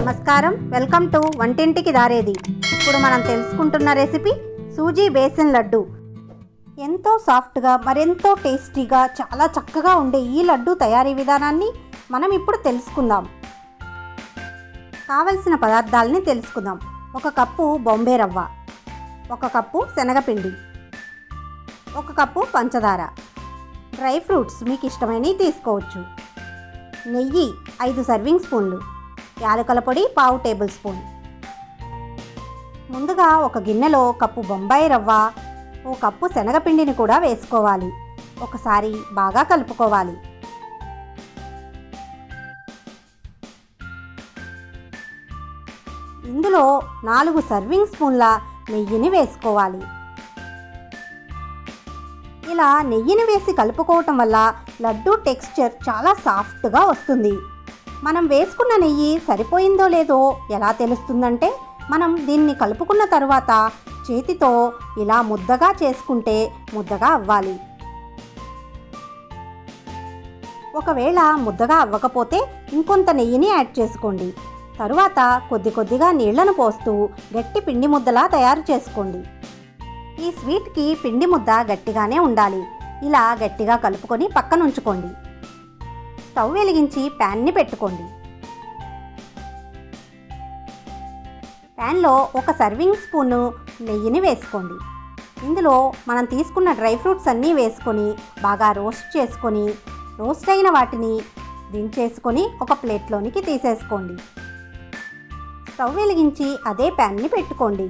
నమస్కారం welcome to వంటింటికి దారేది ఇప్పుడు మనం తెలుసుకుంటున్న రెసిపీ సూజీ బేసిన్ లడ్డు ఎంతో సాఫ్ట్గా మరెంతో టేస్టీగా చాలా చక్కగా ఉండే ఈ లడ్డు తయారీ విధానాన్ని మనం ఇప్పుడు తెలుసుకుందాం కావలసిన పదార్థాలని తెలుసుకుందాం ఒక కప్పు బొంబే రవ్వ ఒక కప్పు శనగపిండి ఒక కప్పు పంచదార డ్రై ఫ్రూట్స్ మీకు ఇష్టమైనవి తీసుకోవచ్చు నెయ్యి ఐదు సర్వింగ్ స్పూన్లు యాలకుల పొడి పావు టేబుల్ స్పూన్ ముందుగా ఒక గిన్నెలో కప్పు బొంబాయి రవ్వ ఓ కప్పు శనగపిండిని కూడా వేసుకోవాలి ఒకసారి బాగా కలుపుకోవాలి ఇందులో నాలుగు సర్వింగ్ స్పూన్ల నెయ్యిని వేసుకోవాలి ఇలా నెయ్యిని వేసి కలుపుకోవటం వల్ల లడ్డు టెక్స్చర్ చాలా సాఫ్ట్గా వస్తుంది మనం వేసుకున్న నెయ్యి సరిపోయిందో లేదో ఎలా తెలుస్తుందంటే మనం దీన్ని కలుపుకున్న తర్వాత చేతితో ఇలా ముద్దగా చేసుకుంటే ముద్దగా అవ్వాలి ఒకవేళ ముద్దగా అవ్వకపోతే ఇంకొంత నెయ్యిని యాడ్ చేసుకోండి తరువాత కొద్ది కొద్దిగా నీళ్లను పోస్తూ గట్టి పిండి ముద్దలా తయారు చేసుకోండి ఈ స్వీట్కి పిండి ముద్ద గట్టిగానే ఉండాలి ఇలా గట్టిగా కలుపుకొని పక్కన ఉంచుకోండి స్టవ్ వెలిగించి ప్యాన్ని పెట్టుకోండి ప్యాన్లో ఒక సర్వింగ్ స్పూను నెయ్యిని వేసుకోండి ఇందులో మనం తీసుకున్న డ్రై ఫ్రూట్స్ అన్నీ వేసుకొని బాగా రోస్ట్ చేసుకొని రోస్ట్ అయిన వాటిని దించేసుకొని ఒక ప్లేట్లోనికి తీసేసుకోండి స్టవ్ వెలిగించి అదే ప్యాన్ని పెట్టుకోండి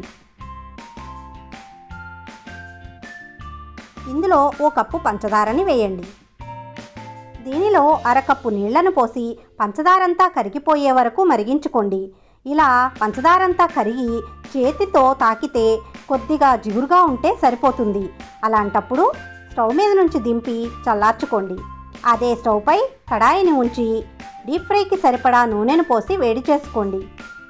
ఇందులో ఓ కప్పు పంచదారని వేయండి దీనిలో అరకప్పు నీళ్లను పోసి పంచదారంతా కరిగిపోయే వరకు మరిగించుకోండి ఇలా పంచదారంతా కరిగి చేతితో తాకితే కొద్దిగా జిగురుగా ఉంటే సరిపోతుంది అలాంటప్పుడు స్టవ్ మీద నుంచి దింపి చల్లార్చుకోండి అదే స్టవ్పై కడాయిని ఉంచి డీప్ ఫ్రైకి సరిపడా నూనెను పోసి వేడి చేసుకోండి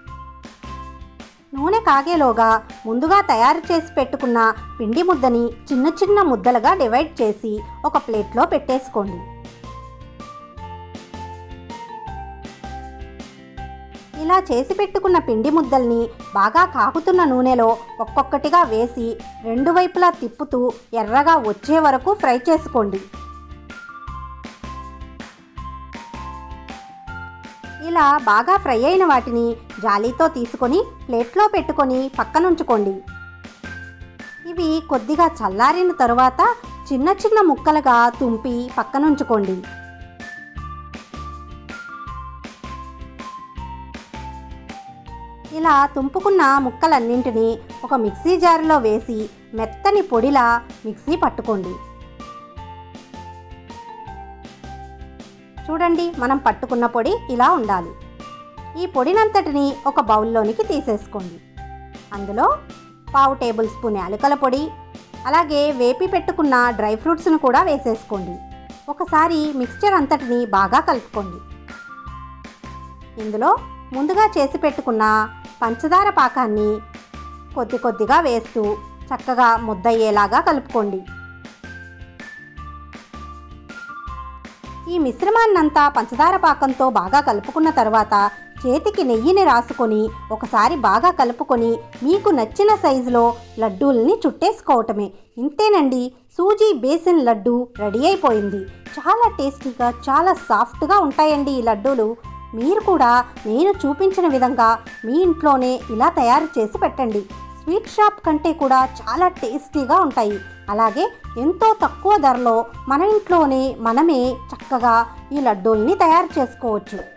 నూనె కాగేలోగా ముందుగా తయారు చేసి పెట్టుకున్న పిండి ముద్దని చిన్న చిన్న ముద్దలుగా డివైడ్ చేసి ఒక ప్లేట్లో పెట్టేసుకోండి ఇలా చేసి పెట్టుకున్న పిండి ముద్దల్ని బాగా కాగుతున్న నూనెలో ఒక్కొక్కటిగా వేసి రెండు వైపులా తిప్పుతూ ఎర్రగా వచ్చే వరకు ఫ్రై చేసుకోండి ఇలా బాగా ఫ్రై అయిన వాటిని జాలీతో తీసుకొని ప్లేట్లో పెట్టుకొని పక్కనుంచుకోండి ఇవి కొద్దిగా చల్లారిన తరువాత చిన్న చిన్న ముక్కలుగా తుంపి పక్కనుంచుకోండి ఇలా తుంపుకున్న ముక్కలన్నింటినీ ఒక మిక్సీ జార్లో వేసి మెత్తని పొడిలా మిక్సీ పట్టుకోండి చూడండి మనం పట్టుకున్న పొడి ఇలా ఉండాలి ఈ పొడినంతటిని ఒక బౌల్లోనికి తీసేసుకోండి అందులో పావు టేబుల్ స్పూన్ యాలకుల పొడి అలాగే వేపి పెట్టుకున్న డ్రై ఫ్రూట్స్ను కూడా వేసేసుకోండి ఒకసారి మిక్స్చర్ అంతటిని బాగా కలుపుకోండి ఇందులో ముందుగా చేసి పెట్టుకున్న పంచదార పాకాన్ని కొద్ది కొద్దిగా వేస్తూ చక్కగా ముద్దయ్యేలాగా కలుపుకోండి ఈ మిశ్రమాన్నంతా పంచదార పాకంతో బాగా కలుపుకున్న తర్వాత చేతికి నెయ్యిని రాసుకొని ఒకసారి బాగా కలుపుకొని మీకు నచ్చిన సైజులో లడ్డూల్ని చుట్టేసుకోవటమే ఇంతేనండి సూజీ బేసిన్ లడ్డు రెడీ అయిపోయింది చాలా టేస్టీగా చాలా సాఫ్ట్గా ఉంటాయండి ఈ లడ్డూలు మీరు కూడా నేను చూపించిన విధంగా మీ ఇంట్లోనే ఇలా తయారు చేసి పెట్టండి స్వీట్ షాప్ కంటే కూడా చాలా టేస్టీగా ఉంటాయి అలాగే ఎంతో తక్కువ ధరలో మన ఇంట్లోనే మనమే చక్కగా ఈ లడ్డూల్ని తయారు చేసుకోవచ్చు